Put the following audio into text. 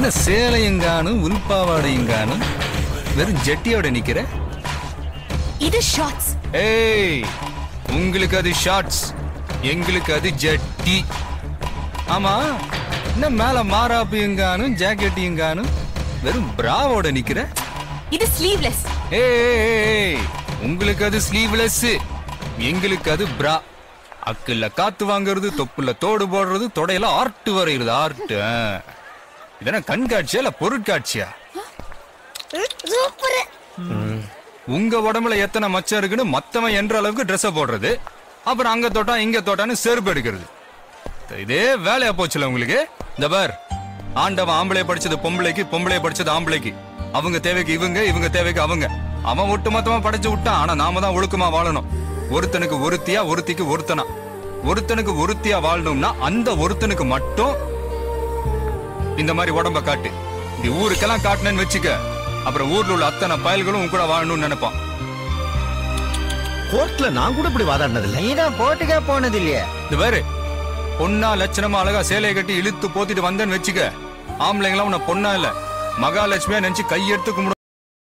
என்ன சேலையும் காணும் உள்பாவாடையும் காணும் வெறும் ஜட்டியோட நிக்கிற இது ஷார்ட்ஸ் ஏய் உங்களுக்கு அது ஷார்ட்ஸ் எங்களுக்கு அது ஜட்டி ஆமா என்ன மேல மாறாப்பையும் காணும் ஜாக்கெட்டையும் காணும் வெறும் பிராவோட நிக்கிற இது ஸ்லீவ்லெஸ் ஏய், ஏய், ஏய், ஏய், உங்களுக்கு அது ஸ்லீவ்லெஸ் எங்களுக்கு அது பிரா அக்குல காத்து வாங்குறது தொப்புல தோடு போடுறது தொடையில ஆர்ட் வரைகிறது ஆர்ட் இதென்ன கண்காட்சியா இல்ல பொருட்காட்சியா சூப்பர் உங்க உடம்புல எத்தனை மச்சம் இருக்குன்னு மத்தவன் என்ற அளவுக்கு ட்ரெஸ் போடுறது அப்புறம் அங்க தொட்டா இங்க தொட்டான்னு செருப்பு எடுக்கிறது இதே வேலையா போச்சுல உங்களுக்கு இந்த பார் ஆண்டவன் ஆம்பளை படிச்சது பொம்பளைக்கு பொம்பளை படிச்சது ஆம்பளைக்கு அவங்க தேவைக்கு இவங்க இவங்க தேவைக்கு அவங்க அவன் ஒட்டு மொத்தமா படைச்சு விட்டான் ஆனா நாம தான் ஒழுக்கமா வாழணும் ஒருத்தனுக்கு ஒருத்தியா ஒருத்திக்கு ஒருத்தனா ஒருத்தனுக்கு ஒருத்தியா வாழணும்னா அந்த ஒருத்தனுக்கு மட்டும் இந்த மாதிரி உடம்ப காட்டு இந்த ஊருக்கெல்லாம் காட்டினேன்னு வச்சுக்க அப்புறம் ஊர்ல உள்ள அத்தனை பயல்களும் உன் கூட வாழணும்னு நினைப்பான் கோர்ட்ல நான் கூட இப்படி வாதாடினது இல்ல நீதான் போட்டுக்கே போனது இல்லையே இந்த பாரு பொண்ணா லட்சணமா அழகா சேலையை கட்டி இழுத்து போத்திட்டு வந்தேன்னு வச்சுக்க ஆம்பளைங்களாம் உன்னை பொண்ணா இல்ல மகாலட்சுமியா நினைச்சு கையெடுத்து கும்பிடுவாங்க